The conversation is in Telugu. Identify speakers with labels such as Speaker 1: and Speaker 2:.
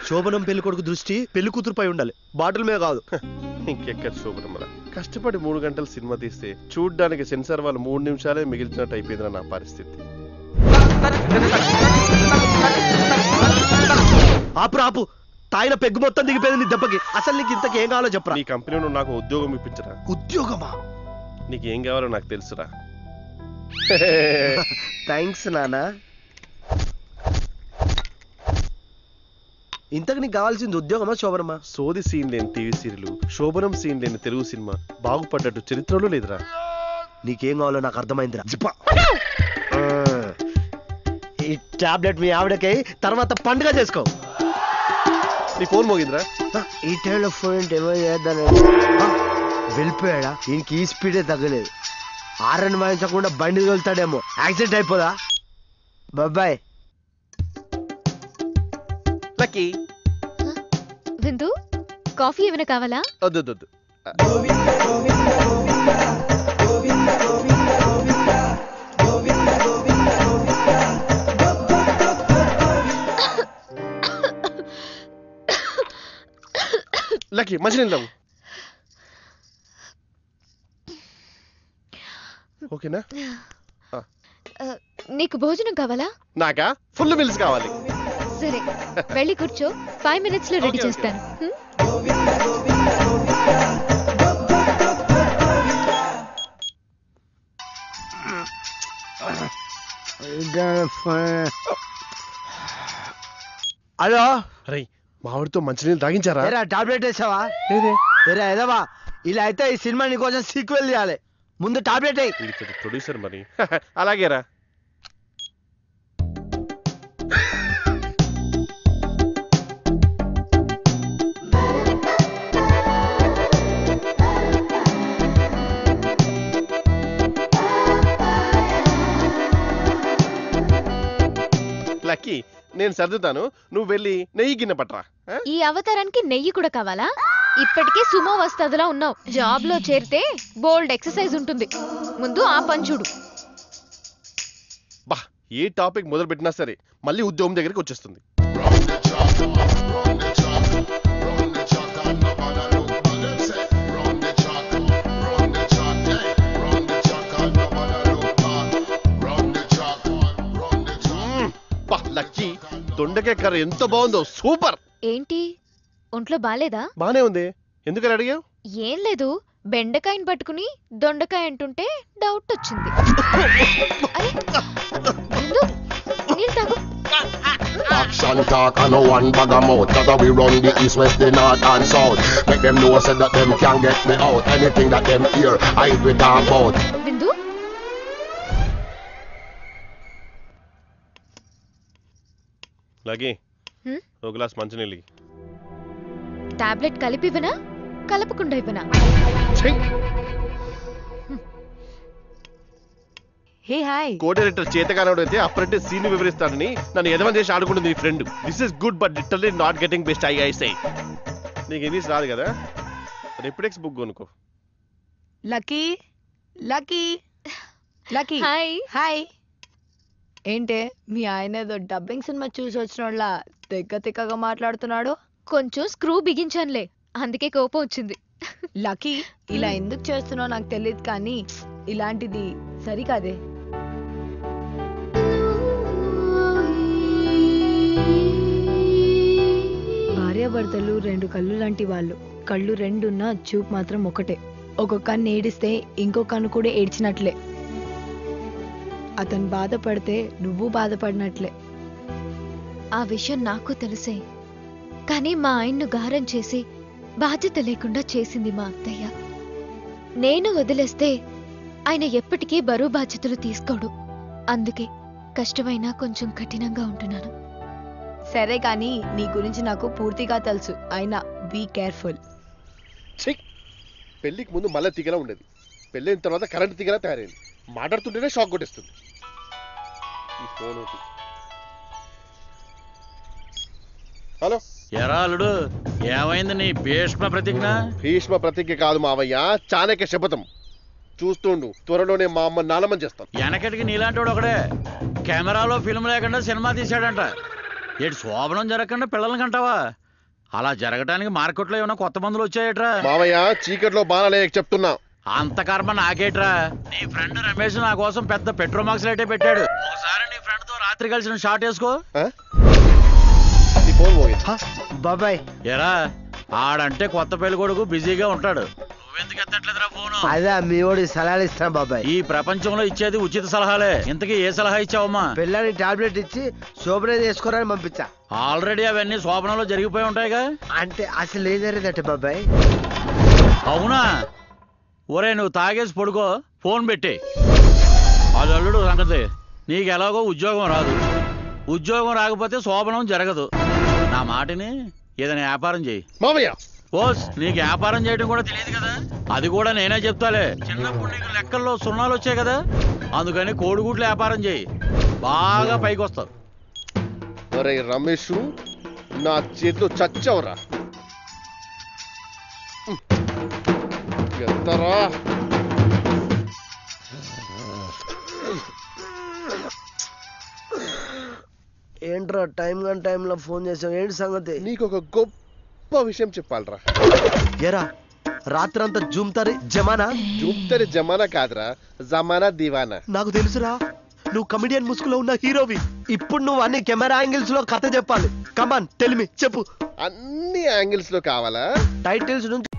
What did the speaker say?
Speaker 1: శోభనం పెళ్లి కొడుకు దృష్టి పెళ్లి కూతురుపై ఉండాలి బాటిల్ మీద కాదు
Speaker 2: ఇంకెక్కడ శోభనమ్మరా కష్టపడి మూడు గంటలు సినిమా తీస్తే చూడ్డానికి సెన్సార్ వాళ్ళు మూడు నిమిషాలే మిగిల్చినట్టు అయిపోయిందిరా నా పరిస్థితి
Speaker 1: ఆపు ఆపు తాయిన పెగ్గు మొత్తం దిగిపోయింది నీ దెబ్బకి అసలు నీకు ఇంతకి ఏం కావాలో చెప్పరా
Speaker 2: నీ కంపెనీలో నాకు ఉద్యోగం ఇప్పించరా
Speaker 1: ఉద్యోగమా
Speaker 2: నీకు ఏం కావాలో నాకు తెలుసురా
Speaker 1: థ్యాంక్స్ నానా ఇంతకు నీకు కావాల్సింది ఉద్యోగమా శోభనమా
Speaker 2: సోది సీన్ లేని టీవీ సీరియల్ శోభనం సీన్ లేని తెలుగు సినిమా బాగుపడ్డట్టు చరిత్రలో లేదురా
Speaker 1: నీకేం కావాలో నాకు అర్థమైందిరా ఆ, ఈ టాబ్లెట్ మీ ఆవిడకి తర్వాత పండుగ చేసుకో
Speaker 2: నీ ఫోన్ మోగిందిరా
Speaker 1: ఆ, ఈ టైంలో ఫోన్ ఏంటి ఏమో చేద్దాను వెళ్ళిపోయాడా ఈయనకి ఈ స్పీడే తగ్గలేదు ఆరని వాయించకుండా బండి తోలుతాడేమో యాక్సిడెంట్ అయిపోదా బాబాయ్
Speaker 2: లక్కీ
Speaker 3: విందు కాఫీ ఏమైనా కావాలా
Speaker 2: వద్దు వద్దు, వద్దు లక్కీ మంచినీళ్ళు తాగు ఓకేనా
Speaker 3: ఆ, నీకు భోజనం కావాలా
Speaker 2: నాకా ఫుల్ మిల్స్ కావాలి
Speaker 3: సరే వెళ్ళి కూర్చో ఫైవ్ మినిట్స్ లో రెడీ
Speaker 2: ఓకే, ఓకే.
Speaker 3: చేస్తాను హ్మ్?
Speaker 1: హలో
Speaker 2: అరే మామిడితో మంచినీళ్ళు తాగించారా
Speaker 1: ఏరా టాబ్లెట్ వేసావా
Speaker 2: లేదే
Speaker 1: ఏరా ఏదవా ఇలా అయితే ఈ సినిమా నీకోసం సీక్వెల్ చేయాలి ముందు టాబ్లెట్ వేయి
Speaker 2: వీడికి ప్రొడ్యూసర్ మరి అలాగేరా లక్కీ నేను సర్దుతాను నువ్వు వెళ్ళి నెయ్యి గిన్నె పట్టరా ఆ?
Speaker 3: ఈ అవతారానికి నెయ్యి కూడా కావాలా ఇప్పటికే సుమో వస్తాదులా ఉన్నావు జాబ్ లో చేరితే బోల్డ్ ఎక్సర్సైజ్ ఉంటుంది ముందు ఆ పని చూడు
Speaker 2: బా ఏ టాపిక్ మొదలు పెట్టినా సరే మళ్ళీ ఉద్యోగం దగ్గరికి వచ్చేస్తుంది మ్మ్. బా లక్కీ దొండకాయ కర్ర ఎంత బాగుందో సూపర్
Speaker 3: ఏంటి ఒంట్లో బాలేదా
Speaker 2: బానే ఉంది ఎందుకని అడిగావు
Speaker 3: ఏం లేదు బెండకాయని పట్టుకుని దొండకాయ అంటుంటే డౌట్ వచ్చింది అరే బిందు, నీళ్ళు తాగు
Speaker 4: Action talk and no one bag of mouth Cause we run the east, west, the north and south Make them know say that them can get me out Anything that them hear, I we talk about
Speaker 3: Bindu
Speaker 2: Lucky
Speaker 3: హ్మ్?
Speaker 2: ఒక గ్లాస్ మంచినీళ్ళు ఇయ్యి.
Speaker 3: టాబ్లెట్ కలిపి ఇవ్వనా కలపకుండా ఇవ్వనా
Speaker 5: హే హాయ్
Speaker 2: కో డైరెక్టర్ చేతగానోడు అయితే అప్రెంటిస్ సీన్ వివరిస్తాడని నన్ను ఎదవని చేసి ఆడుకుంటుంది నీ friend this is good but literally not getting best I I సై నీకు ఇంగ్లీష్ రాదు కదా రెప్డెక్స్ బుక్ కొనుక్కో
Speaker 5: Lucky Lucky Lucky
Speaker 3: hi
Speaker 5: hi ఏంటే మీ ఆయన ఏదో డబ్బింగ్ సినిమా చూసి వచ్చినోళ్ళ తెగ్గ తిక్కగా మాట్లాడుతున్నాడు
Speaker 3: కొంచెం స్క్రూ బిగించానులే అందుకే కోపం వచ్చింది
Speaker 5: లక్కీ ఇలా ఎందుకు చేస్తున్నావు నాకు తెలియదు కానీ ఇలాంటిది సరికాదే భార్యాభర్తలు రెండు కళ్ళు లాంటి వాళ్ళు కళ్ళు రెండున్నా చూపు మాత్రం ఒకటే ఒక కన్ను ఏడిస్తే ఇంకో కన్ను కూడా ఏడ్చినట్లే అతను బాధపడితే నువ్వు బాధపడినట్లే
Speaker 3: ఆ విషయం నాకు తెలిసే కానీ మా ఆయన్ను గారం చేసి బాధ్యత లేకుండా చేసింది మా అత్తయ్య నేను వదిలేస్తే ఆయన ఎప్పటికీ బరువు బాధ్యతలు తీసుకోడు అందుకే కష్టమైనా కొంచెం కఠినంగా ఉంటున్నాను
Speaker 5: సరే కానీ నీ గురించి నాకు పూర్తిగా తెలుసు అయినా బీ కేర్ఫుల్
Speaker 2: చెయ్ పెళ్ళికి ముందు మళ్ళీ తీగలా ఉండేది పెళ్ళైన తర్వాత కరెంట్ తీగలా తయారైంది మాట్లాడుతుంటేనే షాక్ కొట్టేస్తుంది ఈ ఫోన్ ఒకటి హలో
Speaker 6: ఎరా అల్లుడు ఏమైంది నీ భీష్మ ప్రతిజ్ఞ
Speaker 2: భీష్మ ప్రతిజ్ఞ కాదు మావయ్య చాణక్య శపథం చూస్తుండు త్వరలోనే మా అమ్మ నాలమని చేస్తాను
Speaker 6: వెనకటికి నీలాంటి వాడు ఒకడే కెమెరాలో ఫిల్మ్ లేకుండా సినిమా తీశాడంట ఏడు శోభనం జరగకుండా పిల్లల్ని కంటావా అలా జరగటానికి మార్కెట్లో ఏమైనా కొత్త మందులు వచ్చాయట్రా
Speaker 2: మావయ్య చీకట్లో బాణాలే చెప్తున్నా
Speaker 6: అంత కర్మ నాకేట్రా నీ ఫ్రెండ్ రమేష్ నా కోసం పెద్ద పెట్రోమాక్స్ లైటే పెట్టాడు ఒకసారి నీ ఫ్రెండ్ తో రాత్రి కలిసిన షాట్ వేసుకో
Speaker 2: ఆ? నీ ఫోన్ పోయింది
Speaker 1: హ, బాబాయ్
Speaker 6: ఎరా ఆడంటే కొత్త పెళ్లి కొడుకు బిజీగా ఉంటాడు నువ్వెందుకు ఎత్తట్లేదురా ఫోను
Speaker 1: అదే మీ ఓడి సలహాలు ఇస్తాను బాబాయ్
Speaker 6: ఈ ప్రపంచంలో ఇచ్చేది ఉచిత సలహాలే ఇంతకీ ఏ సలహా ఇచ్చావమ్మా
Speaker 1: పిల్లని టాబ్లెట్ ఇచ్చి శోభన చేసుకోరని పంపించా
Speaker 6: ఆల్రెడీ అవన్నీ శోభనంలో జరిగిపోయి ఉంటాయిగా
Speaker 1: అంటే అసలు ఏం జరిగిందట బాబాయ్
Speaker 6: అవునా ఒరే నువ్వు తాగేసి పడుకో ఫోన్ పెట్టి అది అల్లుడు సంగతి నీకు ఎలాగో ఉద్యోగం రాదు ఉద్యోగం రాకపోతే శోభనం జరగదు నా మాటని ఏదైనా వ్యాపారం చేయి
Speaker 2: మావయ్య
Speaker 6: ఓస్ నీకు వ్యాపారం చేయడం కూడా తెలియదు కదా అది కూడా నేనే చెప్తాలే చిన్నప్పుడు నీకు లెక్కల్లో సున్నాలు వచ్చాయి కదా అందుకని కోడిగుడ్ల వ్యాపారం చేయి బాగా పైకి వస్తావు
Speaker 2: ఒరే రమేష్ నా చేతిలో చచ్చవరా ఎంతరా
Speaker 1: ఏంట్రా టైం కానీ టైంలో ఫోన్ చేసావు ఏంటి సంగతి
Speaker 2: నీకు ఒక గొప్ప విషయం చెప్పాలరా
Speaker 1: ఎరా రాత్రంతా జూమ్తారి జమానా
Speaker 2: చూపుతరి జమానా కాదురా జమానా దివానా
Speaker 1: నాకు తెలుసురా నువ్వు కమిడియన్ ముసుగులో ఉన్న హీరోవి ఇప్పుడు నువ్వు అన్ని కెమెరా యాంగిల్స్ లో కథ చెప్పాలి కమాన్ తెలిమి చెప్పు
Speaker 2: అన్ని యాంగిల్స్ లో కావాలా
Speaker 1: టైటిల్స్ నుంచి